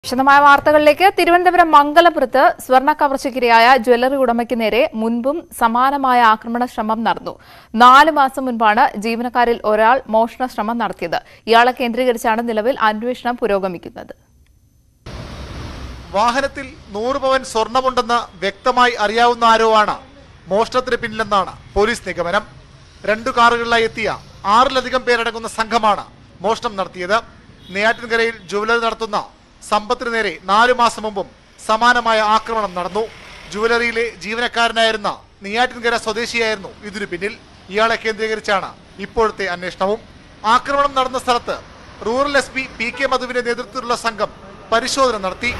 വിശദമായ വാർത്തകളിലേക്ക് തിരുവനന്തപുരം മംഗലപുരത്ത് സ്വർണ്ണ കവർച്ചയ്ക്കിരയായ ജ്വല്ലറി ഉടമയ്ക്ക് നേരെ മുൻപും സമാനമായ ആക്രമണ ശ്രമം നടന്നു നാല് മാസം മുൻപാണ് ജീവനക്കാരിൽ ഒരാൾ മോഷണ ശ്രമം നടത്തിയത് ഇയാളെ കേന്ദ്രീകരിച്ചാണ് നിലവിൽ അന്വേഷണം പുരോഗമിക്കുന്നത് വാഹനത്തിൽ നൂറ് പവൻ സ്വർണമുണ്ടെന്ന് വ്യക്തമായി അറിയാവുന്ന ആരോ ആണ് മോഷണത്തിന് പിന്നിലെന്നാണ് പോലീസ് നിഗമനം രണ്ടു കാറുകളിലായി എത്തിയ ആറിലധികം പേരടങ്ങുന്ന സംഘമാണ് മോഷണം നടത്തിയത് നെയ്യാറ്റിൻകരയിൽ ജുവലറി നടത്തുന്ന സമ്പത്തിന് നേരെ നാലു മാസം മുമ്പും സമാനമായ ആക്രമണം നടന്നു ജുവലറിയിലെ ജീവനക്കാരനായിരുന്ന നെയ്യാറ്റിൻകര സ്വദേശിയായിരുന്നു ഇതിനു പിന്നിൽ ഇയാളെ കേന്ദ്രീകരിച്ചാണ് ഇപ്പോഴത്തെ അന്വേഷണവും ആക്രമണം നടന്ന സ്ഥലത്ത് rural S P P K മധുവിന്റെ നേതൃത്വത്തിലുള്ള സംഘം പരിശോധന നടത്തി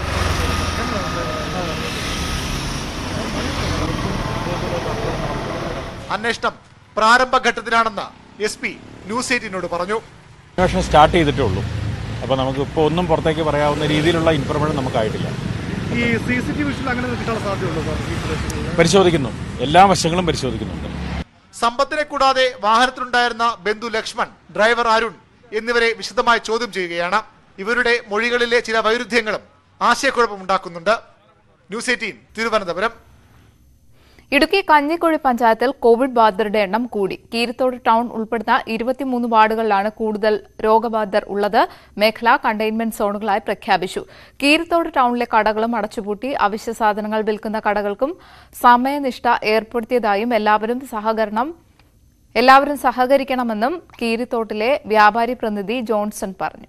അന്വേഷണം പ്രാരംഭഘട്ടത്തിലാണെന്ന് എസ് പി ന്യൂസ് എയ്റ്റീനോട് പറഞ്ഞു അന്വേഷണം സ്റ്റാർട്ട് ചെയ്തിട്ടേ ഉള്ളൂ അപ്പോൾ നമുക്ക് ഇപ്പോൾ ഒന്നും പുറത്തേക്ക് പറയാവുന്ന രീതിയിലുള്ള ഇൻഫർമേഷൻ നമുക്കായിട്ടില്ല ഈ സി സി ടി വിഷനിൽ അങ്ങനെ കിട്ടാനുള്ള സാധ്യതയുണ്ടോ സാർ ഈ പ്രദേശങ്ങളിൽ? പരിശോധിക്കുന്നു എല്ലാ വശങ്ങളും പരിശോധിക്കുന്നുണ്ട് സമ്പത്തിനെ കൂടാതെ വാഹനത്തിലുണ്ടായിരുന്ന ബന്ധു ലക്ഷ്മൺ ഡ്രൈവർ അരുൺ എന്നിവരെ വിശദമായി ചോദ്യം ചെയ്യുകയാണ് ഇവരുടെ മൊഴികളിലെ ചില വൈരുദ്ധ്യങ്ങളും ആശയക്കുഴപ്പമുണ്ടാക്കുന്നുണ്ട് ന്യൂസ് എയ്റ്റീൻ തിരുവനന്തപുരം ഇടുക്കി കഞ്ഞിക്കുഴി പഞ്ചായത്തിൽ കോവിഡ് ബാധിതരുടെ എണ്ണം കൂടി കീരിത്തോട് ടൌൺ ഉൾപ്പെടുന്ന ഇരുപത്തിമൂന്ന് വാർഡുകളിലാണ് കൂടുതൽ രോഗബാധിതർ ഉള്ളത് മേഖല കണ്ടെയ്ൻമെന്റ് സോണുകളായി പ്രഖ്യാപിച്ചു കീരിത്തോട് ടൌണിലെ കടകളും അടച്ചുപൂട്ടി അവശ്യ സാധനങ്ങൾ വിൽക്കുന്ന കടകൾക്കും സമയനിഷ്ഠ ഏർപ്പെടുത്തിയതായും എല്ലാവരും സഹകരണം എല്ലാവരും സഹകരിക്കണമെന്നും കീരിത്തോട്ടിലെ വ്യാപാരി പ്രതിനിധി ജോൺസൺ പറഞ്ഞു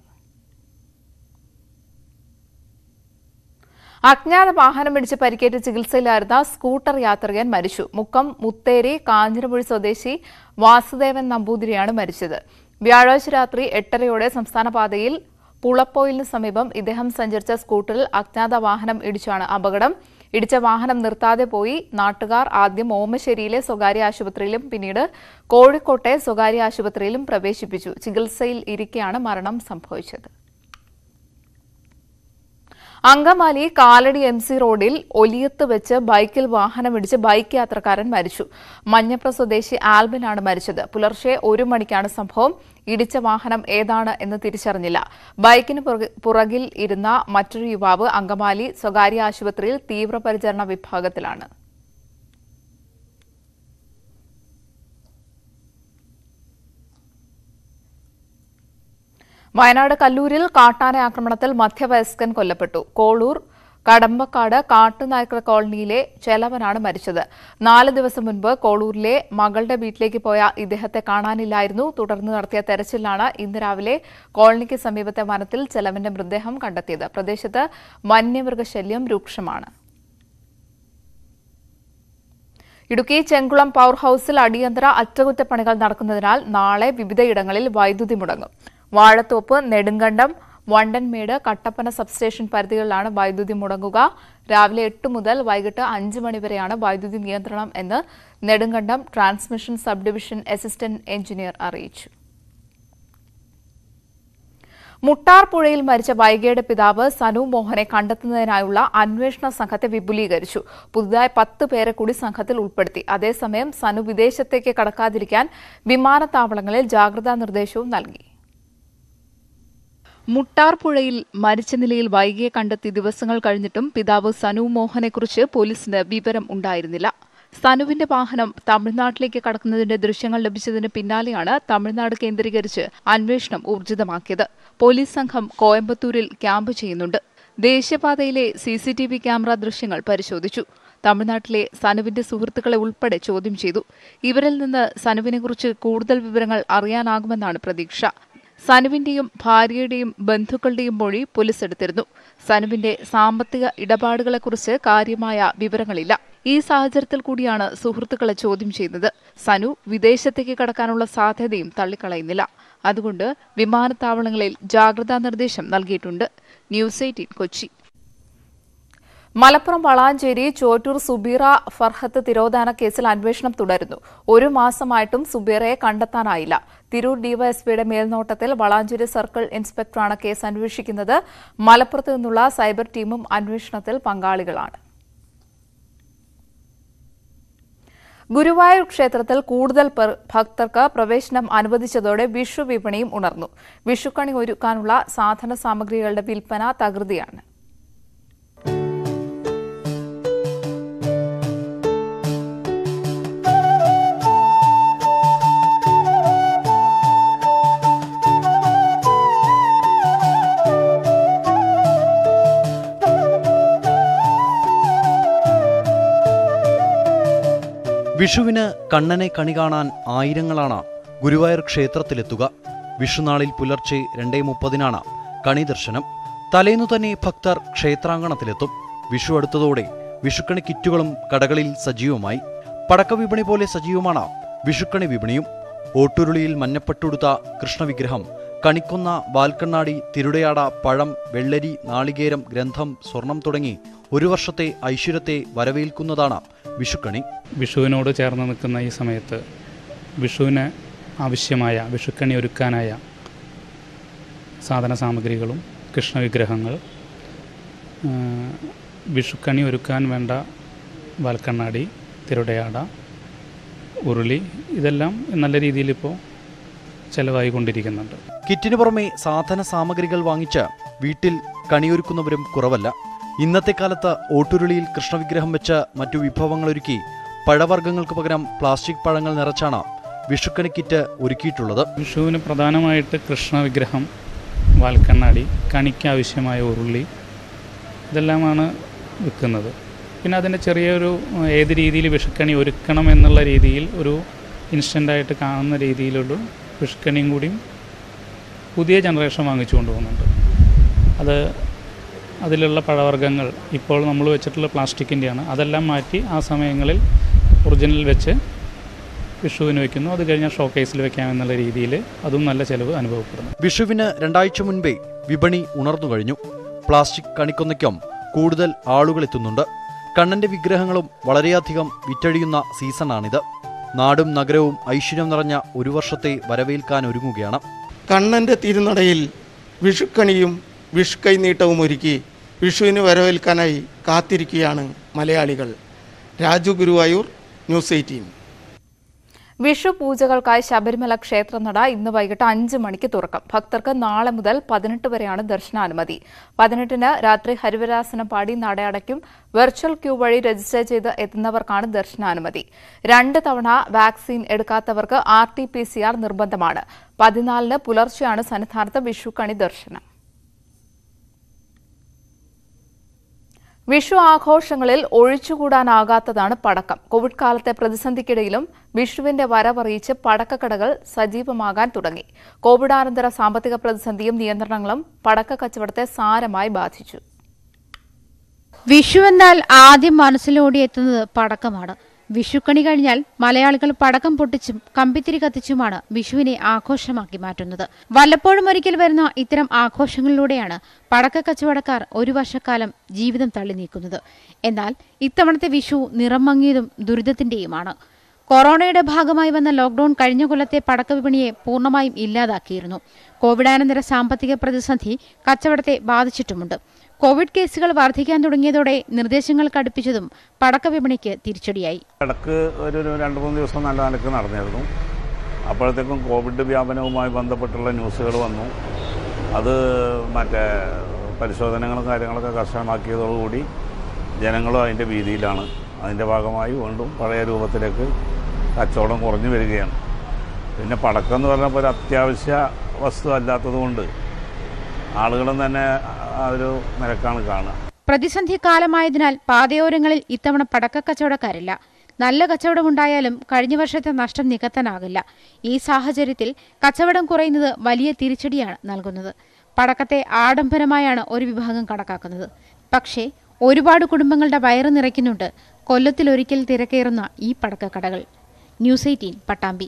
അജ്ഞാത വാഹനമിടിച്ച് പരിക്കേറ്റ് ചികിത്സയിലായിരുന്ന സ്കൂട്ടർ യാത്രികൻ മരിച്ചു മുക്കം മുത്തേരി കാഞ്ഞിരപ്പുഴ സ്വദേശി വാസുദേവൻ നമ്പൂതിരിയാണ് മരിച്ചത് വ്യാഴാഴ്ച രാത്രി എട്ടരയോടെ സംസ്ഥാന പാതയിൽ പുളപ്പോയിലിന് സമീപം ഇദ്ദേഹം സഞ്ചരിച്ച സ്കൂട്ടറിൽ അജ്ഞാത വാഹനം ഇടിച്ചാണ് അപകടം ഇടിച്ച വാഹനം നിർത്താതെ പോയി നാട്ടുകാർ ആദ്യം ഓമശ്ശേരിയിലെ സ്വകാര്യ ആശുപത്രിയിലും പിന്നീട് കോഴിക്കോട്ടെ സ്വകാര്യ ആശുപത്രിയിലും പ്രവേശിപ്പിച്ചു ചികിത്സയിൽ ഇരിക്കെയാണ് മരണം സംഭവിച്ചത് അങ്കമാലി കാലടി എം സി റോഡിൽ ഒലിയത്ത് വെച്ച് ബൈക്കിൽ വാഹനമിടിച്ച് ബൈക്ക് യാത്രക്കാരൻ മരിച്ചു മഞ്ഞപ്ര സ്വദേശി ആൽബിനാണ് മരിച്ചത് പുലർച്ചെ ഒരു മണിക്കാണ് സംഭവം ഇടിച്ച വാഹനം ഏതാണ് എന്ന് തിരിച്ചറിഞ്ഞില്ല ബൈക്കിന് പുറകി- പുറകിൽ ഇരുന്ന മറ്റൊരു യുവാവ് അങ്കമാലി സ്വകാര്യ ആശുപത്രിയിൽ തീവ്രപരിചരണ വിഭാഗത്തിലാണ് വയനാട് കല്ലൂരിൽ കാട്ടാന ആക്രമണത്തിൽ മധ്യവയസ്കൻ കൊല്ലപ്പെട്ടു കോളൂർ കടമ്പക്കാട് കാട്ടുനായ്ക്ര കോളനിയിലെ ചെലവനാണ് മരിച്ചത് നാല് ദിവസം മുൻപ് കോളൂരിലെ മകളുടെ വീട്ടിലേക്ക് പോയ ഇദ്ദേഹത്തെ കാണാനില്ലായിരുന്നു തുടർന്ന് നടത്തിയ തെരച്ചിലാണ് ഇന്ന് രാവിലെ കോളനിക്ക് സമീപത്തെ വനത്തിൽ ചെലവന്റെ മൃതദേഹം കണ്ടെത്തിയത് പ്രദേശത്ത് വന്യമൃഗശല്യം രൂക്ഷമാണ് ഇടുക്കി ചെങ്കുളം പവർ ഹൌസിൽ അടിയന്തര അറ്റകുറ്റപ്പണികൾ നടക്കുന്നതിനാൽ നാളെ വിവിധയിടങ്ങളിൽ വൈദ്യുതി മുടങ്ങും വാഴത്തോപ്പ് നെടുങ്കണ്ടം വണ്ടൻമേട് കട്ടപ്പന സബ്സ്റ്റേഷൻ പരിധികളിലാണ് വൈദ്യുതി മുടങ്ങുക രാവിലെ എട്ട് മുതൽ വൈകിട്ട് അഞ്ച് മണിവരെയാണ് വൈദ്യുതി നിയന്ത്രണം എന്ന് Nedumkandam transmission sub division assistant engineer അറിയിച്ചു മുട്ടാർ പുഴയിൽ മരിച്ച വൈഗയുടെ പിതാവ് സനു മോഹനെ കണ്ടെത്തുന്നതിനായുള്ള അന്വേഷണ സംഘത്തെ വിപുലീകരിച്ചു പുതുതായി പത്ത് പേരെ കൂടി സംഘത്തിൽ ഉൾപ്പെടുത്തി അതേസമയം സനു വിദേശത്തേക്ക് കടക്കാതിരിക്കാൻ വിമാനത്താവളങ്ങളിൽ ജാഗ്രതാ നിർദ്ദേശവും നൽകി മുട്ടാർ പുഴയിൽ മരിച്ച നിലയിൽ വൈകിയെ കണ്ടെത്തി ദിവസങ്ങൾ കഴിഞ്ഞിട്ടും പിതാവ് സനു മോഹനെക്കുറിച്ച് പോലീസിന് വിവരം ഉണ്ടായിരുന്നില്ല സനുവിന്റെ വാഹനം തമിഴ്നാട്ടിലേക്ക് കടക്കുന്നതിന്റെ ദൃശ്യങ്ങൾ ലഭിച്ചതിന് പിന്നാലെയാണ് തമിഴ്നാട് കേന്ദ്രീകരിച്ച് അന്വേഷണം ഊർജിതമാക്കിയത് പോലീസ് സംഘം കോയമ്പത്തൂരിൽ ക്യാമ്പ് ചെയ്യുന്നുണ്ട് ദേശീയപാതയിലെ C C T V camera ദൃശ്യങ്ങൾ പരിശോധിച്ചു തമിഴ്നാട്ടിലെ സനുവിന്റെ സുഹൃത്തുക്കളെ ഉൾപ്പെടെ ചോദ്യം ചെയ്തു ഇവരിൽ നിന്ന് സനുവിനെക്കുറിച്ച് കൂടുതൽ വിവരങ്ങൾ അറിയാനാകുമെന്നാണ് പ്രതീക്ഷ സനുവിന്റെയും ഭാര്യയുടെയും ബന്ധുക്കളുടെയും മൊഴി പോലീസ് എടുത്തിരുന്നു സനുവിന്റെ സാമ്പത്തിക ഇടപാടുകളെക്കുറിച്ച് കാര്യമായ വിവരങ്ങളില്ല ഈ സാഹചര്യത്തിൽ കൂടിയാണ് സുഹൃത്തുക്കളെ ചോദ്യം ചെയ്യുന്നത് സനു വിദേശത്തേക്ക് കടക്കാനുള്ള സാധ്യതയും തള്ളിക്കളയുന്നില്ല അതുകൊണ്ട് വിമാനത്താവളങ്ങളിൽ ജാഗ്രതാ നിർദ്ദേശം നൽകിയിട്ടുണ്ട് ന്യൂസ് എയ്റ്റീൻ കൊച്ചി മലപ്പുറം വളാഞ്ചേരി ചോറ്റൂർ സുബീറ ഫർഹത്ത് തിരോധാന കേസിൽ അന്വേഷണം തുടരുന്നു ഒരു മാസമായിട്ടും സുബീറയെ കണ്ടെത്താനായില്ല തിരൂർ ഡിവൈഎസ്പിയുടെ മേൽനോട്ടത്തിൽ വളാഞ്ചേരി സർക്കിൾ ഇൻസ്പെക്ടറാണ് കേസ് അന്വേഷിക്കുന്നത് മലപ്പുറത്ത് നിന്നുള്ള സൈബർ ടീമും അന്വേഷണത്തിൽ പങ്കാളികളാണ് ഗുരുവായൂർ ക്ഷേത്രത്തിൽ കൂടുതൽ പേർ ഭക്തർക്ക് പ്രവേശനം അനുവദിച്ചതോടെ വിഷു വിപണിയും ഉണർന്നു വിഷുക്കണി ഒരുക്കാനുള്ള സാധന സാമഗ്രികളുടെ വിൽപ്പന തകൃതിയാണ് വിഷുവിന് കണ്ണനെ കണി കാണാൻ ആയിരങ്ങളാണ് ഗുരുവായൂർ ക്ഷേത്രത്തിലെത്തുക വിഷുനാളിൽ പുലർച്ചെ രണ്ടേ മുപ്പതിനാണ് കണി ദർശനം തലേന്നു തന്നെ ഭക്തർ ക്ഷേത്രാങ്കണത്തിലെത്തും വിഷു അടുത്തതോടെ വിഷുക്കണി കിറ്റുകളും കടകളിൽ സജീവമായി പടക്ക വിപണി പോലെ സജീവമാണ് വിഷുക്കണി വിപണിയും ഓട്ടുരുളിയിൽ മഞ്ഞപ്പെട്ടുടുത്ത കൃഷ്ണവിഗ്രഹം കണിക്കൊന്ന വാൽക്കണ്ണാടി തിരുടയാട പഴം വെള്ളരി നാളികേരം ഗ്രന്ഥം സ്വർണം തുടങ്ങി ഒരു വർഷത്തെ ഐശ്വര്യത്തെ വരവേൽക്കുന്നതാണ് വിഷുക്കണി വിഷുവിനോട് ചേർന്ന് നിൽക്കുന്ന ഈ സമയത്ത് വിഷുവിന് ആവശ്യമായ വിഷുക്കണി ഒരുക്കാനായ സാധന സാമഗ്രികളും കൃഷ്ണവിഗ്രഹങ്ങൾ ആ, വിഷുക്കണി ഒരുക്കാൻ വേണ്ട വാൽക്കണ്ണാടി തിരുടയാട ഉരുളി ഇതെല്ലാം നല്ല രീതിയിൽ ഇപ്പോൾ ചിലവായിക്കൊണ്ടിരിക്കുന്നുണ്ട് കിറ്റിനു പുറമെ സാധന സാമഗ്രികൾ വാങ്ങിച്ച് വീട്ടിൽ കണിയൊരുക്കുന്നവരും കുറവല്ല ഇന്നത്തെ കാലത്ത് ഓട്ടുരുളിയിൽ കൃഷ്ണവിഗ്രഹം വെച്ച് മറ്റു വിഭവങ്ങളൊരുക്കി പഴവർഗ്ഗങ്ങൾക്ക് പകരം പ്ലാസ്റ്റിക് പഴങ്ങൾ നിറച്ചാണ് വിഷുക്കണി കിറ്റ് ഒരുക്കിയിട്ടുള്ളത് വിഷുവിന് പ്രധാനമായിട്ട് കൃഷ്ണ വിഗ്രഹം വാൽക്കണ്ണാടി കണിക്ക് ആവശ്യമായ ഉരുളി ഇതെല്ലാമാണ് വിൽക്കുന്നത് പിന്നെ അതിൻ്റെ ചെറിയൊരു ഏഹ്, ഏത് രീതിയിൽ വിഷുക്കണി ഒരുക്കണം എന്നുള്ള രീതിയിൽ ഒരു ഇൻസ്റ്റൻ്റായിട്ട് കാണുന്ന രീതിയിലുള്ള വിഷുക്കണിയും കൂടിയും പുതിയ ജനറേഷൻ വാങ്ങിച്ചു കൊണ്ടുപോകുന്നുണ്ട് അത് അതിലുള്ള പഴവർഗ്ഗങ്ങൾ ഇപ്പോൾ നമ്മൾ വെച്ചിട്ടുള്ള പ്ലാസ്റ്റിക്കിൻ്റെയാണ് അതെല്ലാം മാറ്റി ആ സമയങ്ങളിൽ ഒറിജിനൽ വെച്ച് വിഷുവിന് വെക്കുന്നു അത് കഴിഞ്ഞാൽ ഷോക്കേസിൽ വെക്കാമെന്നുള്ള രീതിയിൽ അതും നല്ല ചിലവ് അനുഭവപ്പെടുന്നു വിഷുവിന് രണ്ടാഴ്ച മുൻപേ വിപണി ഉണർന്നു കഴിഞ്ഞു പ്ലാസ്റ്റിക് കണിക്കൊന്നയ്ക്കും കൂടുതൽ ആളുകൾ എത്തുന്നുണ്ട് കണ്ണന്റെ വിഗ്രഹങ്ങളും വളരെയധികം വിറ്റഴിയുന്ന സീസണാണിത് നാടും നഗരവും ഐശ്വര്യം നിറഞ്ഞ ഒരു വർഷത്തെ വരവേൽക്കാൻ ഒരുങ്ങുകയാണ് കണ്ണൻ്റെ തിരുനടയിൽ വിഷുക്കണിയും വിഷുക്കൈനീട്ടവും ഒരുക്കി വിഷുവിന് വരവേൽക്കാനായി കാത്തിരിക്കുകയാണ് മലയാളികൾ രാജു ഗുരുവായൂർ ന്യൂസ് എയ്റ്റീൻ വിഷു പൂജകൾക്കായി ശബരിമല ക്ഷേത്രനട ഇന്ന് വൈകിട്ട് അഞ്ച് മണിക്ക് തുറക്കും ഭക്തർക്ക് നാളെ മുതൽ പതിനെട്ട് വരെയാണ് ദർശനാനുമതി പതിനെട്ടിന് രാത്രി ഹരിവരാസനം പാടി നട അടയ്ക്കും വെർച്വൽ ക്യൂ വഴി രജിസ്റ്റർ ചെയ്ത് എത്തുന്നവർക്കാണ് ദർശനാനുമതി രണ്ട് തവണ വാക്സിൻ എടുക്കാത്തവർക്ക് R T P C R നിർബന്ധമാണ് പതിനാലിന് പുലർച്ചെയാണ് സന്നിധാനത്ത് വിഷുക്കണി ദർശനം വിഷു ആഘോഷങ്ങളിൽ ഒഴിച്ചുകൂടാനാകാത്തതാണ് പടക്കം കോവിഡ് കാലത്തെ പ്രതിസന്ധിക്കിടയിലും വിഷുവിന്റെ വരവറിയിച്ച് പടക്കക്കടകൾ സജീവമാകാൻ തുടങ്ങി കോവിഡാനന്തര സാമ്പത്തിക പ്രതിസന്ധിയും നിയന്ത്രണങ്ങളും പടക്ക കച്ചവടത്തെ സാരമായി ബാധിച്ചു വിഷു എന്നാൽ ആദ്യം മനസ്സിലോടിയെത്തുന്നത് പടക്കമാണ് വിഷുക്കണി കഴിഞ്ഞാൽ മലയാളികൾ പടക്കം പൊട്ടിച്ചും കമ്പിത്തിരി കത്തിച്ചുമാണ് വിഷുവിനെ ആഘോഷമാക്കി മാറ്റുന്നത് വല്ലപ്പോഴും ഒരിക്കൽ വരുന്ന ഇത്തരം ആഘോഷങ്ങളിലൂടെയാണ് പടക്ക കച്ചവടക്കാർ ഒരു വർഷക്കാലം ജീവിതം തള്ളി നീക്കുന്നത് എന്നാൽ ഇത്തവണത്തെ വിഷു നിറം മങ്ങിയതും ദുരിതത്തിന്റെയുമാണ് കൊറോണയുടെ ഭാഗമായി വന്ന ലോക്ഡൌൺ കഴിഞ്ഞ കൊല്ലത്തെ പടക്ക വിപണിയെ പൂർണ്ണമായും ഇല്ലാതാക്കിയിരുന്നു കോവിഡാനന്തര സാമ്പത്തിക പ്രതിസന്ധി കച്ചവടത്തെ ബാധിച്ചിട്ടുമുണ്ട് കോവിഡ് കേസുകൾ വർദ്ധിക്കാൻ തുടങ്ങിയതോടെ നിർദ്ദേശങ്ങൾ കടുപ്പിച്ചതും പടക്ക വിപണിക്ക് തിരിച്ചടിയായി ഇടക്ക് ഒരു ഒരു രണ്ട് മൂന്ന് ദിവസം നല്ല നിലക്ക് നടന്നിരുന്നു അപ്പോഴത്തേക്കും കോവിഡ് വ്യാപനവുമായി ബന്ധപ്പെട്ടുള്ള ന്യൂസുകൾ വന്നു അത് മറ്റേ പരിശോധനകളും കാര്യങ്ങളൊക്കെ കർശനമാക്കിയതോടുകൂടി ജനങ്ങളും അതിൻ്റെ ഭീതിയിലാണ് അതിൻ്റെ ഭാഗമായി വീണ്ടും പഴയ രൂപത്തിലേക്ക് കച്ചവടം കുറഞ്ഞു വരികയാണ് പിന്നെ പടക്കം എന്ന് പറഞ്ഞപ്പോൾ ഒരു അത്യാവശ്യ വസ്തു അല്ലാത്തതുകൊണ്ട് ആളുകളും തന്നെ ആ ഒരു നിലക്കാണ് കാണുക പ്രതിസന്ധി കാലമായതിനാൽ പാതയോരങ്ങളിൽ ഇത്തവണ പടക്ക കച്ചവടക്കാരില്ല നല്ല കച്ചവടമുണ്ടായാലും കഴിഞ്ഞ വർഷത്തെ നഷ്ടം നികത്താനാകില്ല ഈ സാഹചര്യത്തിൽ കച്ചവടം കുറയുന്നത് വലിയ തിരിച്ചടിയാണ് നൽകുന്നത് പടക്കത്തെ ആഡംബരമായാണ് ഒരു വിഭാഗം കണക്കാക്കുന്നത് പക്ഷേ ഒരുപാട് കുടുംബങ്ങളുടെ വയറ് നിറയ്ക്കുന്നുണ്ട് കൊല്ലത്തിലൊരിക്കൽ തിരക്കേറുന്ന ഈ പടക്കക്കടകൾ ന്യൂസ് എയ്റ്റീൻ പട്ടാമ്പി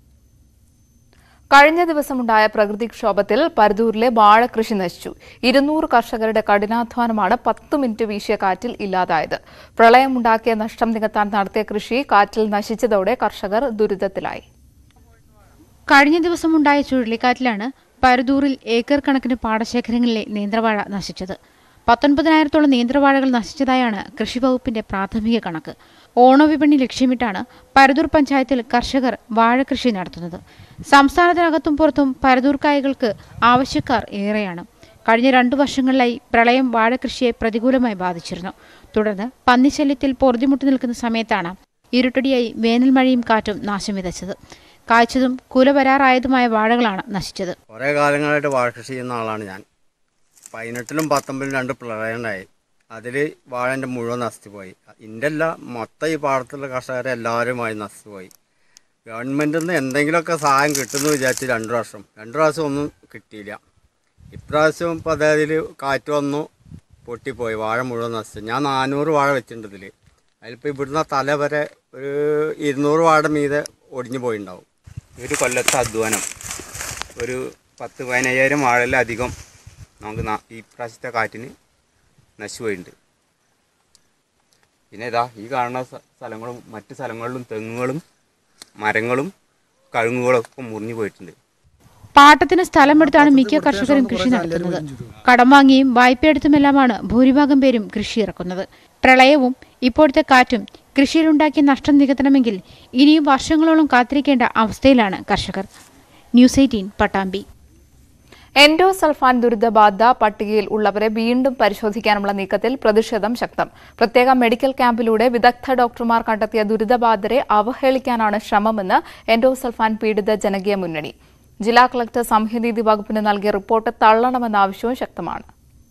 കഴിഞ്ഞ ദിവസമുണ്ടായ പ്രകൃതിക്ഷോഭത്തിൽ പരദൂരിലെ വാഴകൃഷി നശിച്ചു ഇരുന്നൂറ് കർഷകരുടെ കഠിനാധ്വാനമാണ് പത്ത് മിനിറ്റ് വീശിയ കാറ്റിൽ ഇല്ലാതായത് പ്രളയമുണ്ടാക്കിയ നഷ്ടം നികത്താൻ നടത്തിയ കൃഷി കാറ്റിൽ നശിച്ചതോടെ കർഷകർ ദുരിതത്തിലായി കഴിഞ്ഞ ദിവസമുണ്ടായ ചുഴലിക്കാറ്റിലാണ് പരദൂറിൽ ഏക്കർ കണക്കിന് പാടശേഖരങ്ങളിലെ നേന്ത്രവാഴ നശിച്ചത് പത്തൊൻപതിനായിരത്തോളം നേന്ത്രവാഴകൾ നശിച്ചതായാണ് കൃഷിവകുപ്പിന്റെ പ്രാഥമിക കണക്ക് ഓണവിപണി ലക്ഷ്യമിട്ടാണ് പരദൂർ പഞ്ചായത്തിൽ കർഷകർ വാഴകൃഷി നടത്തുന്നത് സംസ്ഥാനത്തിനകത്തും പുറത്തും പരദൂർ കായകൾക്ക് ആവശ്യക്കാർ ഏറെയാണ് കഴിഞ്ഞ രണ്ടു വർഷങ്ങളിലായി പ്രളയം വാഴകൃഷിയെ പ്രതികൂലമായി ബാധിച്ചിരുന്നു തുടർന്ന് പന്നിശല്യത്തിൽ പൊറുതിമുട്ടി നിൽക്കുന്ന സമയത്താണ് ഇരുട്ടടിയായി വേനൽ മഴയും കാറ്റും നാശം വിതച്ചത് കായ്ച്ചതും കുല വരാറായതുമായ വാഴകളാണ് നശിച്ചത് കുറേ കാലങ്ങളായിട്ട് വാഴ കൃഷി ചെയ്യുന്ന ആളാണ് ഞാൻ പതിനെട്ടിലും പത്തൊമ്പതിലും രണ്ട് പ്രളയം ഉണ്ടായി അതിൽ വാഴൻ്റെ മുഴുവൻ നശിച്ചു പോയി എൻ്റെ അല്ല മൊത്തം ഈ പാടത്തുള്ള കർഷകരെ എല്ലാവരുമായി നശിച്ചു പോയി ഗവൺമെൻറ്റിൽ നിന്ന് എന്തെങ്കിലുമൊക്കെ സഹായം കിട്ടുമെന്ന് വിചാരിച്ച് രണ്ട് പ്രാവശ്യം രണ്ട് പ്രാവശ്യം ഒന്നും കിട്ടിയില്ല ഇപ്രാവശ്യം ഇപ്പോൾ അതായത് കാറ്റ് വന്നു പൊട്ടിപ്പോയി വാഴ മുഴുവൻ നശിച്ചു ഞാൻ നാനൂറ് വാഴ വെച്ചിട്ടുണ്ട് ഇതിൽ അതിലിപ്പോൾ ഇവിടുന്ന് തല വരെ ഒരു ഇരുന്നൂറ് വാഴ മീതെ ഒടിഞ്ഞു പോയിണ്ടാവും ഒരു കൊല്ലത്തെ അധ്വാനം ഒരു പത്ത് പതിനയ്യായിരം വാഴയിലധികം നമുക്ക് നാ- ഈ പ്രാവശ്യത്തെ കാറ്റിന് നശിച്ചു പോയിട്ടുണ്ട് പിന്നെ ഇതാ ഈ കാണുന്ന സ്ഥ- സ്ഥലങ്ങളും മറ്റ് സ്ഥലങ്ങളിലും തെങ്ങുകളും മരങ്ങളും കഴുങ്ങുകളും ഒക്കെ മുറിഞ്ഞു പോയിട്ടുണ്ട് പാട്ടത്തിന് സ്ഥലമെടുത്താണ് മിക്ക കർഷകരും കൃഷി നടത്തുന്നത് കടം വാങ്ങിയും വായ്പയെടുത്തുമെല്ലാമാണ് ഭൂരിഭാഗം പേരും കൃഷി ഇറക്കുന്നത് പ്രളയവും ഇപ്പോഴത്തെ കാറ്റും കൃഷിയിലുണ്ടാക്കിയ നഷ്ടം നികത്തണമെങ്കിൽ ഇനിയും വർഷങ്ങളോളം കാത്തിരിക്കേണ്ട അവസ്ഥയിലാണ് കർഷകർ ന്യൂസ് എയ്റ്റീൻ പട്ടാമ്പി എൻഡോസൾഫാൻ ദുരിതബാധ പട്ടികയിൽ ഉള്ളവരെ വീണ്ടും പരിശോധിക്കാനുള്ള നീക്കത്തിൽ പ്രതിഷേധം ശക്തം പ്രത്യേക മെഡിക്കൽ ക്യാമ്പിലൂടെ വിദഗ്ധ ഡോക്ടർമാർ കണ്ടെത്തിയ ദുരിതബാധിതരെ അവഹേളിക്കാനാണ് ശ്രമമെന്ന് എൻഡോസൾഫാൻ പീഡിത ജനകീയ മുന്നണി ജില്ലാ കളക്ടർ സാമൂഹ്യനീതി വകുപ്പിന് നൽകിയ റിപ്പോർട്ട് തള്ളണമെന്ന ആവശ്യവും ശക്തമാണ്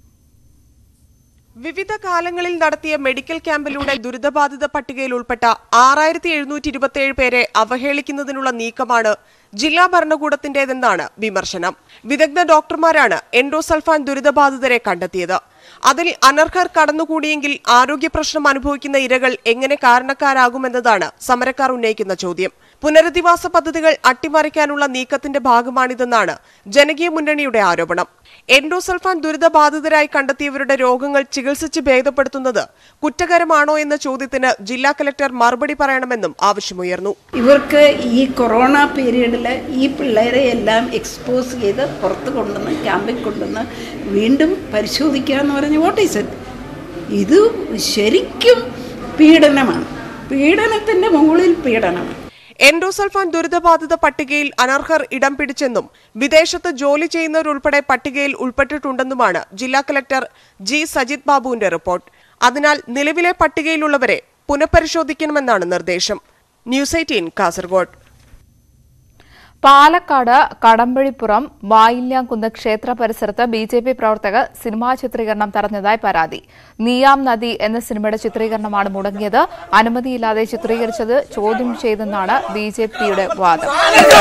വിവിധ കാലങ്ങളിൽ നടത്തിയ മെഡിക്കൽ ക്യാമ്പിലൂടെ ദുരിതബാധിത പട്ടികയിൽ ഉൾപ്പെട്ട ആറായിരത്തി എഴുന്നൂറ്റി ഇരുപത്തിയേഴ് പേരെ അവഹേളിക്കുന്നതിനുള്ള നീക്കമാണ് ജില്ലാ ഭരണകൂടത്തിന്റേതെന്നാണ് വിമർശനം വിദഗ്ധ ഡോക്ടർമാരാണ് എൻഡോസൾഫാൻ ദുരിതബാധിതരെ കണ്ടെത്തിയത് അതിൽ അനർഹർ കടന്നുകൂടിയെങ്കിൽ ആരോഗ്യ പ്രശ്നം അനുഭവിക്കുന്ന ഇരകൾ എങ്ങനെ കാരണക്കാരാകുമെന്നതാണ് സമരക്കാർ ഉന്നയിക്കുന്ന ചോദ്യം പുനരധിവാസ പദ്ധതികൾ അട്ടിമറിക്കാനുള്ള നീക്കത്തിന്റെ ഭാഗമാണിതെന്നാണ് ജനകീയ മുന്നണിയുടെ ആരോപണം എൻഡോസൾഫാൻ ദുരിതബാധിതരായി കണ്ടെത്തിയവരുടെ രോഗങ്ങൾ ചികിത്സിച്ച് ഭേദപ്പെടുത്തുന്നത് കുറ്റകരമാണോ എന്ന ചോദ്യത്തിന് ജില്ലാ കലക്ടർ മറുപടി പറയണമെന്നും ആവശ്യമുയർന്നു ഇവർക്ക് ഈ കൊറോണ പീരീഡിൽ ഈ പിള്ളേരെ എല്ലാം എക്സ്പോസ് ചെയ്ത് പുറത്ത് കൊണ്ടുവന്ന് ക്യാമ്പിൽ കൊണ്ടുവന്ന് വീണ്ടും പരിശോധിക്കുക എന്ന് പറഞ്ഞ വാട്ട് ഈസ് ഇറ്റ് ഇത് ശരിക്കും പീഡനമാണ് പീഡനത്തിൻ്റെ മുകളിൽ പീഡനമാണ് എൻഡോസൾഫാൻ ദുരിതബാധിത പട്ടികയിൽ അനർഹർ ഇടം പിടിച്ചെന്നും വിദേശത്ത് ജോലി ചെയ്യുന്നവരുൾപ്പെടെ പട്ടികയിൽ ഉൾപ്പെട്ടിട്ടുണ്ടെന്നുമാണ് ജില്ലാ കലക്ടർ ജി സജിത് ബാബുവിന്റെ റിപ്പോർട്ട് അതിനാൽ നിലവിലെ പട്ടികയിലുള്ളവരെ പുനഃപരിശോധിക്കണമെന്നാണ് നിർദ്ദേശം ന്യൂസ് എയ്റ്റീൻ കാസർഗോഡ് പാലക്കാട് കടമ്പഴിപ്പുറം വായില്യാംകുന്ന് ക്ഷേത്ര പരിസരത്ത് ബി ജെ പി പ്രവർത്തകർ സിനിമാ ചിത്രീകരണം തടഞ്ഞതായി പരാതി നീയാം നദി എന്ന സിനിമയുടെ ചിത്രീകരണമാണ് മുടങ്ങിയത് അനുമതിയില്ലാതെ ചിത്രീകരിച്ചത് ചോദ്യം ചെയ്തെന്നാണ് ബി ജെ പിയുടെ വാദം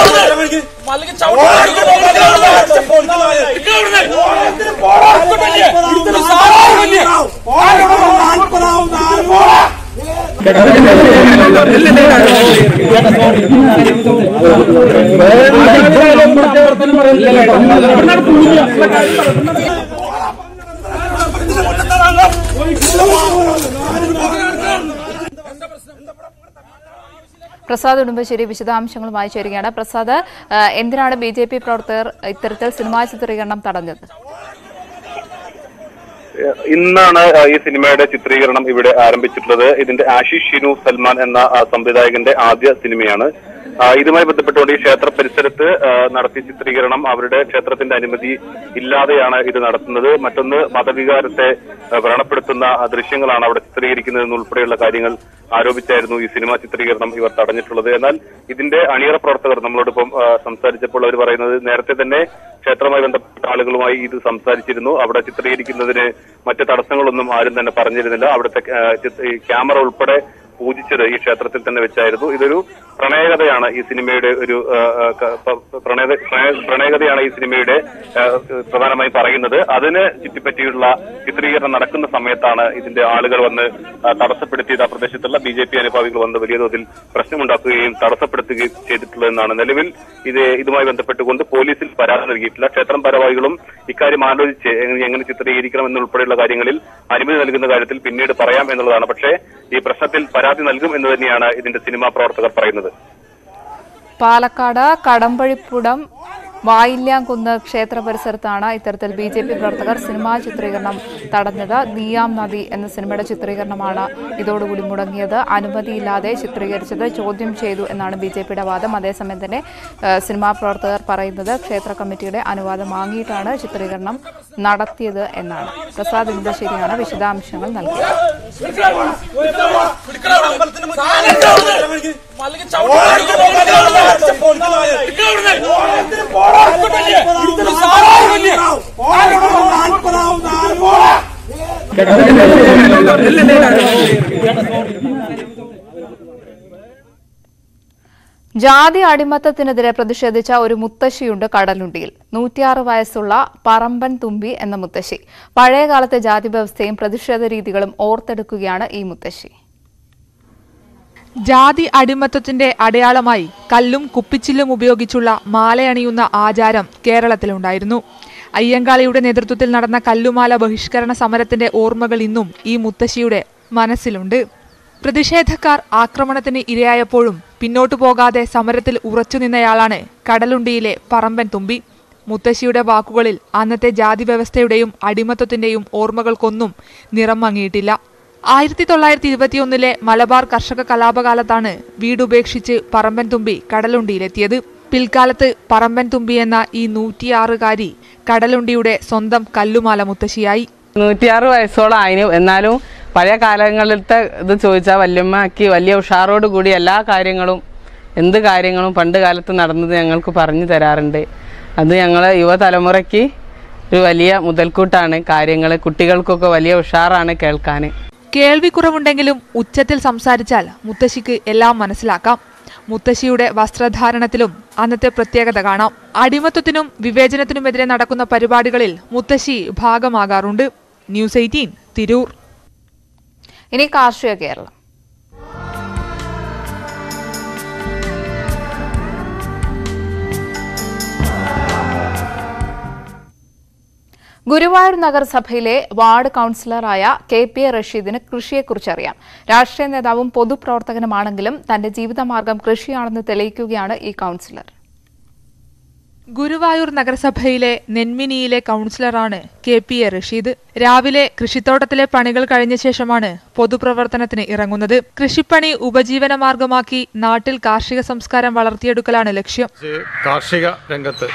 പ്രസാദ് ഉടുമ്പശ്ശേരി വിശദാംശങ്ങളുമായി ചേരുകയാണ് പ്രസാദ് ആ, എന്തിനാണ് ബി ജെ പി പ്രവർത്തകർ ഇത്തരത്തിൽ സിനിമാ ചിത്രീകരണം തടഞ്ഞത് ഇന്നാണ് ആ, ഈ സിനിമയുടെ ചിത്രീകരണം ഇവിടെ ആരംഭിച്ചിട്ടുള്ളത് ഇതിന്റെ ആശിഷ് ഷിനു സൽമാൻ എന്ന ആ, സംവിധായകന്റെ ആദ്യ സിനിമയാണ് ആ, ഇതുമായി ബന്ധപ്പെട്ടുകൊണ്ട് ഈ ക്ഷേത്ര പരിസരത്ത് ആ, നടത്തിയ ചിത്രീകരണം അവരുടെ ക്ഷേത്രത്തിന്റെ അനുമതി ഇല്ലാതെയാണ് ഇത് നടത്തുന്നത് മറ്റൊന്ന് മതവികാരത്തെ ആ, വ്രണപ്പെടുത്തുന്ന ആ, ദൃശ്യങ്ങളാണ് അവിടെ ചിത്രീകരിക്കുന്നത് ഉൾപ്പെടെയുള്ള കാര്യങ്ങൾ ആരോപിച്ചായിരുന്നു ഈ സിനിമാ ചിത്രീകരണം ഇവർ തടഞ്ഞിട്ടുള്ളത് എന്നാൽ ഇതിന്റെ അണിയറ പ്രവർത്തകർ നമ്മളോടൊപ്പം ആ, സംസാരിച്ചപ്പോൾ അവർ പറയുന്നത് നേരത്തെ തന്നെ ക്ഷേത്രവുമായി ബന്ധപ്പെട്ട ആളുകളുമായി ഇത് സംസാരിച്ചിരുന്നു അവിടെ ചിത്രീകരിക്കുന്നതിന് മറ്റ് തടസ്സങ്ങളൊന്നും ആരും തന്നെ പറഞ്ഞിരുന്നില്ല അവിടുത്തെ ആ, ചിത്ര- ഈ ക്യാമറ ഉൾപ്പെടെ പൂജിച്ചത് ഈ ക്ഷേത്രത്തിൽ തന്നെ വെച്ചായിരുന്നു ഇതൊരു പ്രണയകഥയാണ് ഈ സിനിമയുടെ ഒരു ആ, ആ, ക- പ- പ്രണയ പ്രണയ- പ്രണയകഥയാണ് ഈ സിനിമയുടെ ആ, പ്രധാനമായും പറയുന്നത് അതിന് ചുറ്റിപ്പറ്റിയുള്ള ചിത്രീകരണം നടക്കുന്ന സമയത്താണ് ഇതിന്റെ ആളുകൾ വന്ന് ആ, തടസ്സപ്പെടുത്തിയത് ആ പ്രദേശത്തുള്ള ബി ജെ പി അനുഭാവികൾ വന്ന് വലിയ തോതിൽ പ്രശ്നമുണ്ടാക്കുകയും തടസ്സപ്പെടുത്തുകയും ചെയ്തിട്ടുള്ളതെന്നാണ് നിലവിൽ ഇത് ഇതുമായി ബന്ധപ്പെട്ടുകൊണ്ട് പോലീസിൽ പരാതി നൽകിയിട്ടില്ല ക്ഷേത്രം ഭാരവാഹികളും ഇക്കാര്യം ആലോചിച്ച് എങ്ങനെ എങ്ങനെ ചിത്രീകരിക്കണം എന്നുൾപ്പെടെയുള്ള കാര്യങ്ങളിൽ അനുമതി നൽകുന്ന കാര്യത്തിൽ പിന്നീട് പറയാം എന്നുള്ളതാണ് പക്ഷേ ഈ പ്രശ്നത്തിൽ പരാതി നൽകും എന്ന് തന്നെയാണ് ഇതിന്റെ സിനിമാ പ്രവർത്തകർ പറയുന്നത് പാലക്കാട് കടമ്പഴിപ്പുടം വായില്യാംകുന്ന് ക്ഷേത്ര പരിസരത്താണ് ഇത്തരത്തിൽ ബി ജെ പി പ്രവർത്തകർ സിനിമാ ചിത്രീകരണം തടഞ്ഞത് നീയാം നദി എന്ന സിനിമയുടെ ചിത്രീകരണമാണ് ഇതോടുകൂടി മുടങ്ങിയത് അനുമതിയില്ലാതെ ചിത്രീകരിച്ചത് ചോദ്യം ചെയ്തു എന്നാണ് ബി ജെ പിയുടെ വാദം അതേസമയം തന്നെ ഏഹ്, സിനിമാ പ്രവർത്തകർ പറയുന്നത് ക്ഷേത്ര കമ്മിറ്റിയുടെ അനുവാദം വാങ്ങിയിട്ടാണ് ചിത്രീകരണം നടത്തിയത് എന്നാണ് പ്രസാദ് ഇന്ദശ്ശേരിയാണ് വിശദാംശങ്ങൾ നൽകിയത് ജാതി അടിമത്തത്തിനെതിരെ പ്രതിഷേധിച്ച ഒരു മുത്തശ്ശിയുണ്ട് കടലുണ്ടിയിൽ നൂറ്റിയാറ് വയസ്സുള്ള പറമ്പൻ തുമ്പി എന്ന മുത്തശ്ശി പഴയകാലത്തെ ജാതി വ്യവസ്ഥയും പ്രതിഷേധ രീതികളും ഓർത്തെടുക്കുകയാണ് ഈ മുത്തശ്ശി ജാതി അടിമത്തത്തിന്റെ അടയാളമായി കല്ലും കുപ്പിച്ചില്ലും ഉപയോഗിച്ചുള്ള മാലയണിയുന്ന ആചാരം കേരളത്തിലുണ്ടായിരുന്നു അയ്യങ്കാളിയുടെ നേതൃത്വത്തിൽ നടന്ന കല്ലുമാല ബഹിഷ്കരണ സമരത്തിന്റെ ഓർമ്മകൾ ഇന്നും ഈ മുത്തശ്ശിയുടെ മനസ്സിലുണ്ട് പ്രതിഷേധക്കാർ ആക്രമണത്തിന് ഇരയായപ്പോഴും പിന്നോട്ടു പോകാതെ സമരത്തിൽ ഉറച്ചുനിന്നയാളാണ് കടലുണ്ടിയിലെ പറമ്പൻ തുമ്പി മുത്തശ്ശിയുടെ വാക്കുകളിൽ അന്നത്തെ ജാതി വ്യവസ്ഥയുടെയും അടിമത്തത്തിന്റെയും ഓർമ്മകൾക്കൊന്നും നിറം മങ്ങിയിട്ടില്ല ആയിരത്തി തൊള്ളായിരത്തി ഇരുപത്തിയൊന്നിലെ മലബാർ കർഷക കലാപകാലത്താണ് വീടുപേക്ഷിച്ച് പറമ്പൻ തുമ്പി കടലുണ്ടിയിലെത്തിയത് പിൽക്കാലത്ത് പറമ്പൻ തുമ്പി എന്ന ഈ നൂറ്റിയാറുകാരി കടലുണ്ടിയുടെ സ്വന്തം കല്ലുമാല മുത്തശ്ശിയായി നൂറ്റിയാറ് വയസ്സോളം ആയിന് എന്നാലും പഴയ കാലങ്ങളിലത്തെ ഇത് ചോദിച്ചാൽ വല്യമ്മക്ക് വലിയ ഉഷാറോട് കൂടി എല്ലാ കാര്യങ്ങളും എന്ത് കാര്യങ്ങളും പണ്ട് കാലത്ത് നടന്നത് ഞങ്ങൾക്ക് പറഞ്ഞു തരാറുണ്ട് അത് ഞങ്ങളെ യുവതലമുറയ്ക്ക് ഒരു വലിയ മുതൽക്കൂട്ടാണ് കാര്യങ്ങൾ കുട്ടികൾക്കൊക്കെ വലിയ ഉഷാറാണ് കേൾക്കാൻ കേൾവിക്കുറവുണ്ടെങ്കിലും ഉച്ചത്തിൽ സംസാരിച്ചാൽ മുത്തശ്ശിക്ക് എല്ലാം മനസ്സിലാക്കാം മുത്തശ്ശിയുടെ വസ്ത്രധാരണത്തിലും അന്നത്തെ പ്രത്യേകത കാണാം അടിമത്വത്തിനും വിവേചനത്തിനുമെതിരെ നടക്കുന്ന പരിപാടികളിൽ മുത്തശ്ശി ഭാഗമാകാറുണ്ട് ന്യൂസ് എയ്റ്റീൻ തിരൂർ ഇനി കാർഷിക കേരളം ഗുരുവായൂർ നഗരസഭയിലെ വാർഡ് കൌൺസിലറായ കെ പി എ റഷീദിന് കൃഷിയെക്കുറിച്ച് അറിയാം രാഷ്ട്രീയ നേതാവും പൊതുപ്രവർത്തകനുമാണെങ്കിലും തന്റെ ജീവിതമാർഗം കൃഷിയാണെന്ന് തെളിയിക്കുകയാണ് ഈ കൌൺസിലർ ഗുരുവായൂർ നഗരസഭയിലെ നെന്മിനിയിലെ കൌൺസിലറാണ് കെ പി എ റഷീദ് രാവിലെ കൃഷിത്തോട്ടത്തിലെ പണികൾ കഴിഞ്ഞ ശേഷമാണ് പൊതുപ്രവർത്തനത്തിന് ഇറങ്ങുന്നത് കൃഷിപ്പണി ഉപജീവന മാർഗമാക്കി നാട്ടിൽ കാർഷിക സംസ്കാരം വളർത്തിയെടുക്കലാണ് ലക്ഷ്യം കാർഷിക രംഗത്ത്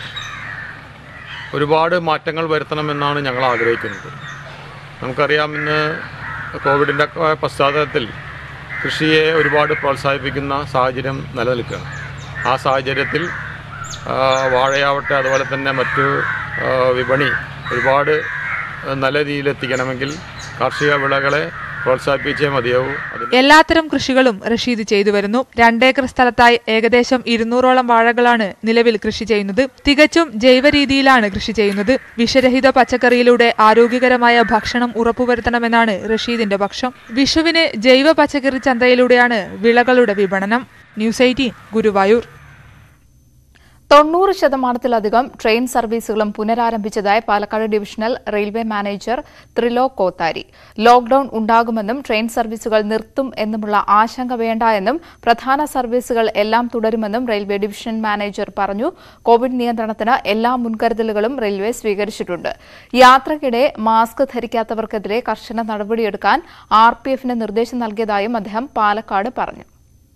ഒരുപാട് മാറ്റങ്ങൾ വരുത്തണമെന്നാണ് ഞങ്ങൾ ആഗ്രഹിക്കുന്നത് നമുക്കറിയാം ഇന്ന് കോവിഡിൻ്റെ പശ്ചാത്തലത്തിൽ കൃഷിയെ ഒരുപാട് പ്രോത്സാഹിപ്പിക്കുന്ന സാഹചര്യം നിലനിൽക്കുകയാണ് ആ സാഹചര്യത്തിൽ ആ, വാഴയാവട്ടെ അതുപോലെ തന്നെ മറ്റു ആ, വിപണി ഒരുപാട് നല്ല രീതിയിൽ എത്തിക്കണമെങ്കിൽ കാർഷിക വിളകളെ പ്രോത്സാഹിപ്പിച്ചേ മതിയാവൂ അതിന് എല്ലാത്തരം കൃഷികളും റഷീദ് ചെയ്തു വരുന്നു രണ്ടേക്കർ സ്ഥലത്തായി ഏകദേശം ഇരുന്നൂറോളം വാഴകളാണ് നിലവിൽ കൃഷി ചെയ്യുന്നത് തികച്ചും ജൈവ രീതിയിലാണ് കൃഷി ചെയ്യുന്നത് വിഷരഹിത പച്ചക്കറിയിലൂടെ ആരോഗ്യകരമായ ഭക്ഷണം ഉറപ്പുവരുത്തണമെന്നാണ് റഷീദിന്റെ പക്ഷം വിഷുവിന് ജൈവ പച്ചക്കറി ചന്തയിലൂടെയാണ് വിളകളുടെ വിപണനം ന്യൂസ് എയ്റ്റീൻ ഗുരുവായൂർ തൊണ്ണൂറ് ശതമാനത്തിലധികം ട്രെയിൻ സർവീസുകളും പുനരാരംഭിച്ചതായി Palakkad divisional railway manager Trilok Kothari lockdown ഉണ്ടാകുമെന്നും ട്രെയിൻ സർവീസുകൾ നിർത്തും എന്നുമുള്ള ആശങ്ക വേണ്ട എന്നും പ്രധാന സർവീസുകൾ എല്ലാം തുടരുമെന്നും റെയിൽവേ ഡിവിഷൻ മാനേജർ പറഞ്ഞു കോവിഡ് നിയന്ത്രണത്തിന് എല്ലാ മുൻകരുതലുകളും റെയിൽവേ സ്വീകരിച്ചിട്ടുണ്ട് യാത്രക്കിടെ മാസ്ക് ധരിക്കാത്തവർക്കെതിരെ കർശന നടപടിയെടുക്കാൻ ആർ പി എഫിന് നിർദ്ദേശം നൽകിയതായും അദ്ദേഹം പാലക്കാട് പറഞ്ഞു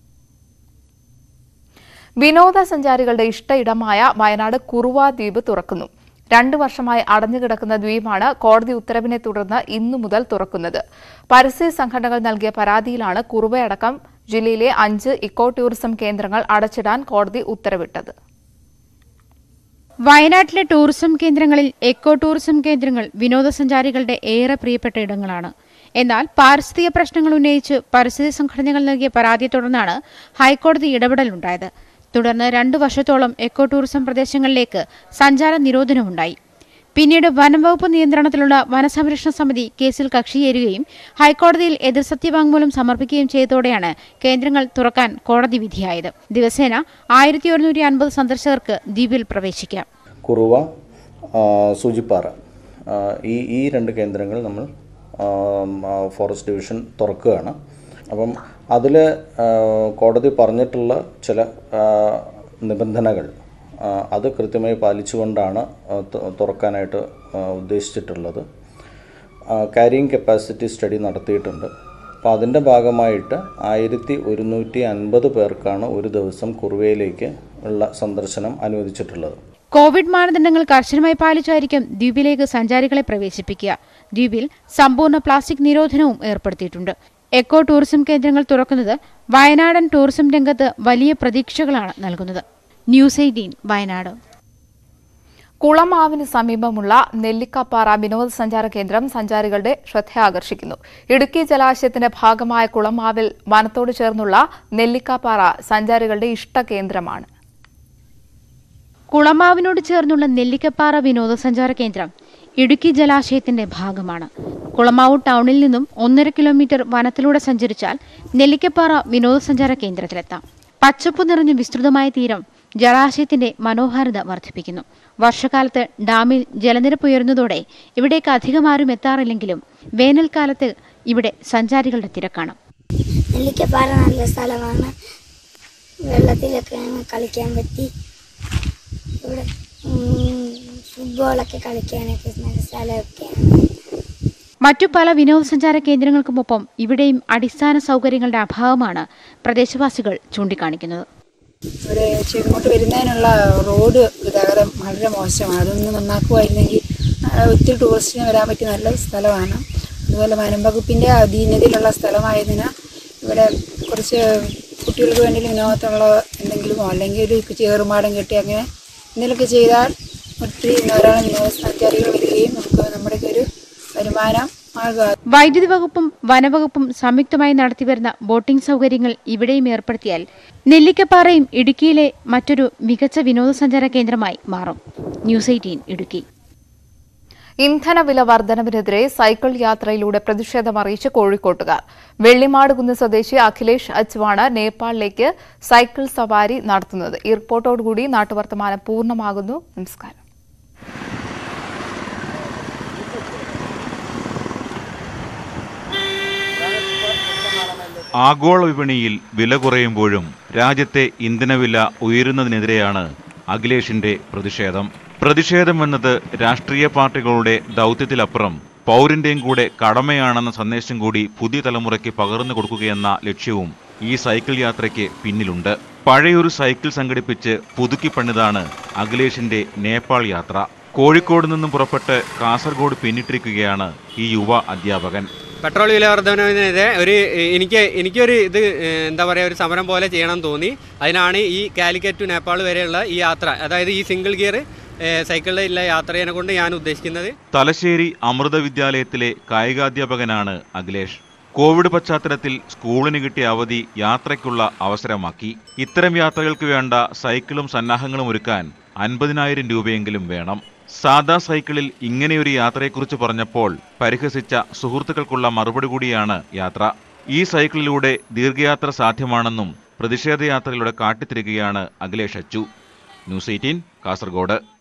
വിനോദസഞ്ചാരികളുടെ ഇഷ്ട ഇടമായ വയനാട് കുറുവ ദ്വീപ് തുറക്കുന്നു രണ്ടു വർഷമായി അടഞ്ഞുകിടക്കുന്ന ദ്വീപാണ് കോടതി ഉത്തരവിനെ തുടർന്ന് ഇന്നു മുതൽ തുറക്കുന്നത് പരിസ്ഥിതി സംഘടനകൾ നൽകിയ പരാതിയിലാണ് കുറുവയടക്കം ജില്ലയിലെ അഞ്ച് ഇക്കോ ടൂറിസം കേന്ദ്രങ്ങൾ അടച്ചിടാൻ കോടതി ഉത്തരവിട്ടത് വയനാട്ടിലെ ടൂറിസം കേന്ദ്രങ്ങളിൽ എക്കോ ടൂറിസം കേന്ദ്രങ്ങൾ വിനോദസഞ്ചാരികളുടെ ഏറെ പ്രിയപ്പെട്ട ഇടങ്ങളാണ് എന്നാൽ പാരിസ്ഥിതിക പ്രശ്നങ്ങൾ ഉന്നയിച്ച് പരിസ്ഥിതി സംഘടനകൾ നൽകിയ പരാതിയെ തുടർന്നാണ് ഹൈക്കോടതി ഇടപെടലുണ്ടായത് തുടർന്ന് രണ്ടു വർഷത്തോളം എക്കോ ടൂറിസം പ്രദേശങ്ങളിലേക്ക് സഞ്ചാര നിരോധനമുണ്ടായി പിന്നീട് വനം വകുപ്പ് നിയന്ത്രണത്തിലുള്ള വനസംരക്ഷണ സമിതി കേസിൽ കക്ഷിയേരുകയും ഹൈക്കോടതിയിൽ എതിർ സത്യവാങ്മൂലം സമർപ്പിക്കുകയും ചെയ്തതോടെയാണ് കേന്ദ്രങ്ങൾ തുറക്കാൻ കോടതി വിധിയായത് ദിവസേന ആയിരത്തി ഒരുന്നൂറ്റി അൻപത് സന്ദർശകർക്ക് ദ്വീപിൽ പ്രവേശിക്കാം കുറുവ ആ, സൂചിപ്പാറ ആ, ഈ ഈ രണ്ട് കേന്ദ്രങ്ങൾ നമ്മൾ ആ, ആ, ഫോറസ്റ്റ് ഡിവിഷൻ തുറക്കുകയാണ് അപ്പം അതിൽ കോടതി പറഞ്ഞിട്ടുള്ള ചില ആ, നിബന്ധനകൾ ആ, അത് കൃത്യമായി പാലിച്ചുകൊണ്ടാണ് ആ, തു- തുറക്കാനായിട്ട് ആ, ഉദ്ദേശിച്ചിട്ടുള്ളത് ക്യാരിയിങ് കപ്പാസിറ്റി സ്റ്റഡി നടത്തിയിട്ടുണ്ട് അപ്പോൾ അതിൻ്റെ ഭാഗമായിട്ട് ആയിരത്തി ഒരുന്നൂറ്റി അൻപത് പേർക്കാണ് ഒരു ദിവസം കുറുവയിലേക്ക് ഉള്ള സന്ദർശനം അനുവദിച്ചിട്ടുള്ളത് കോവിഡ് മാനദണ്ഡങ്ങൾ കർശനമായി പാലിച്ചായിരിക്കും ദ്വീപിലേക്ക് സഞ്ചാരികളെ പ്രവേശിപ്പിക്കുക ദ്വീപിൽ സമ്പൂർണ്ണ പ്ലാസ്റ്റിക് നിരോധനവും ഏർപ്പെടുത്തിയിട്ടുണ്ട് എക്കോ ടൂറിസം കേന്ദ്രങ്ങൾ തുറക്കുന്നത് വയനാടൻ ടൂറിസം രംഗത്ത് വലിയ പ്രതീക്ഷകളാണ് നൽകുന്നത് ന്യൂസ് എയ്റ്റീൻ വയനാട് കുളമാവിന് സമീപമുള്ള നെല്ലിക്കപ്പാറ വിനോദസഞ്ചാര കേന്ദ്രം സഞ്ചാരികളുടെ ശ്രദ്ധയാകർഷിക്കുന്നു ഇടുക്കി ജലാശയത്തിന്റെ ഭാഗമായ കുളമാവിൽ വനത്തോട് ചേർന്നുള്ള നെല്ലിക്കപ്പാറ സഞ്ചാരികളുടെ ഇഷ്ടകേന്ദ്രമാണ് കുളമാവിനോട് ചേർന്നുള്ള നെല്ലിക്കപ്പാറ വിനോദസഞ്ചാര കേന്ദ്രം ഇടുക്കി ജലാശയത്തിന്റെ ഭാഗമാണ് കുളമാവ് ടൗണിൽ നിന്നും ഒന്നര കിലോമീറ്റർ വനത്തിലൂടെ സഞ്ചരിച്ചാൽ നെല്ലിക്കപ്പാറ വിനോദസഞ്ചാര കേന്ദ്രത്തിലെത്താം പച്ചപ്പ് നിറഞ്ഞ വിസ്തൃതമായ തീരം ജലാശയത്തിന്റെ മനോഹാരിത വർദ്ധിപ്പിക്കുന്നു വർഷകാലത്ത് ഡാമിൽ ജലനിരപ്പ് ഉയരുന്നതോടെ ഇവിടേക്ക് അധികം ആരും എത്താറില്ലെങ്കിലും വേനൽക്കാലത്ത് ഇവിടെ സഞ്ചാരികളുടെ തിരക്കാണ് നെല്ലിക്കപ്പാറ നല്ല സ്ഥലമാണ് വെള്ളത്തിലൊക്കെ ഞങ്ങൾ കളിക്കാൻ പറ്റി ഇവിടെ ഉം, ഫുട്ബോളൊക്കെ കളിക്കാനൊക്കെ നല്ല സ്ഥലമൊക്കെയാണ് മറ്റു പല വിനോദസഞ്ചാര കേന്ദ്രങ്ങൾക്കുമൊപ്പം ഇവിടെയും അടിസ്ഥാന സൗകര്യങ്ങളുടെ അഭാവമാണ് പ്രദേശവാസികൾ ചൂണ്ടിക്കാണിക്കുന്നത് ഇവിടെ ചെ- ഇങ്ങോട്ട് വരുന്നതിനുള്ള റോഡ് ഗതാഗതം വളരെ മോശമാണ് അതൊന്ന് നന്നാക്കുമായിരുന്നെങ്കിൽ ആ, ഒത്തിരി ടൂറിസ്റ്റിന് വരാൻ പറ്റിയ നല്ല സ്ഥലമാണ് അതുപോലെ വനം വകുപ്പിൻ്റെ അധീനതയിലുള്ള സ്ഥലമായതിനാൽ ഇവിടെ കുറച്ച് കുട്ടികൾക്ക് വേണ്ടി വിനോദത്തിനുള്ള എന്തെങ്കിലുമോ അല്ലെങ്കിൽ ഒരു ചേറുമാടം കെട്ടി അങ്ങനെ എന്തെങ്കിലുമൊക്കെ ചെയ്താൽ ഒത്തിരി ധാരാളം വിനോദസഞ്ചാരികൾ വരികയും നമുക്ക് നമ്മുടെയൊക്കെ ഒരു വരുമാനം ആകുക വൈദ്യുതി വകുപ്പും വനവകുപ്പും സംയുക്തമായി നടത്തിവരുന്ന ബോട്ടിംഗ് സൗകര്യങ്ങൾ ഇവിടെയും ഏർപ്പെടുത്തിയാൽ നെല്ലിക്കപ്പാറയും ഇടുക്കിയിലെ മറ്റൊരു മികച്ച വിനോദസഞ്ചാര കേന്ദ്രമായി മാറും ന്യൂസ് എയ്റ്റീൻ ഇടുക്കി ഇന്ധനവില വർധനവിനെതിരെ സൈക്കിൾ യാത്രയിലൂടെ പ്രതിഷേധം അറിയിച്ച് കോഴിക്കോട്ടുകാർ വെള്ളിമാടുകുന്ന് സ്വദേശി അഖിലേഷ് അച്വാണ് നേപ്പാളിലേക്ക് സൈക്കിൾ സവാരി നടത്തുന്നത് ഈ റിപ്പോർട്ടോടുകൂടി നാട്ടുവർത്തമാനം പൂർണ്ണമാകുന്നു നമസ്കാരം ആഗോള വിപണിയിൽ വില കുറയുമ്പോഴും രാജ്യത്തെ ഇന്ധനവില ഉയരുന്നതിനെതിരെയാണ് അഖിലേഷിന്റെ പ്രതിഷേധം പ്രതിഷേധം എന്നത് രാഷ്ട്രീയ പാർട്ടികളുടെ ദൗത്യത്തിലപ്പുറം പൗരന്റെയും കൂടെ കടമയാണെന്ന സന്ദേശം കൂടി പുതിയ തലമുറയ്ക്ക് പകർന്നു കൊടുക്കുകയെന്ന ലക്ഷ്യവും ഈ സൈക്കിൾ യാത്രയ്ക്ക് പിന്നിലുണ്ട് പഴയൊരു സൈക്കിൾ സംഘടിപ്പിച്ച് പുതുക്കി പണിതാണ് അഖിലേഷിന്റെ നേപ്പാൾ യാത്ര കോഴിക്കോട് നിന്നും പുറപ്പെട്ട് കാസർഗോഡ് പിന്നിട്ടിരിക്കുകയാണ് ഈ യുവ അധ്യാപകൻ പെട്രോൾ വില വർധനവിനെതിരെ ഒരു എനിക്ക് എനിക്കൊരു ഇത് ഏഹ്, എന്താ പറയുക ഒരു സമരം പോലെ ചെയ്യണം തോന്നി അതിനാണ് ഈ കാലിക്കറ്റ് ടു നേപ്പാൾ വരെയുള്ള ഈ യാത്ര അതായത് ഈ സിംഗിൾ ഗിയർ സൈക്കിളിലുള്ള യാത്രയെ കൊണ്ട് ഞാൻ ഉദ്ദേശിക്കുന്നത് തലശ്ശേരി അമൃത വിദ്യാലയത്തിലെ കായികാധ്യാപകനാണ് അഖിലേഷ് കോവിഡ് പശ്ചാത്തലത്തിൽ സ്കൂളിന് കിട്ടിയ അവധി യാത്രയ്ക്കുള്ള അവസരമാക്കി ഇത്തരം യാത്രകൾക്ക് വേണ്ട സൈക്കിളും സന്നാഹങ്ങളും ഒരുക്കാൻ അൻപതിനായിരം രൂപയെങ്കിലും വേണം സാദാ സൈക്കിളിൽ ഇങ്ങനെയൊരു യാത്രയെക്കുറിച്ച് പറഞ്ഞപ്പോൾ പരിഹസിച്ച സുഹൃത്തുക്കൾക്കുള്ള മറുപടി കൂടിയാണ് യാത്ര ഈ സൈക്കിളിലൂടെ ദീർഘയാത്ര സാധ്യമാണെന്നും പ്രതിഷേധ യാത്രയിലൂടെ കാട്ടിത്തരികയാണ് അഖിലേഷ് അച്ചു ന്യൂസ് എയ്റ്റീൻ കാസർഗോഡ്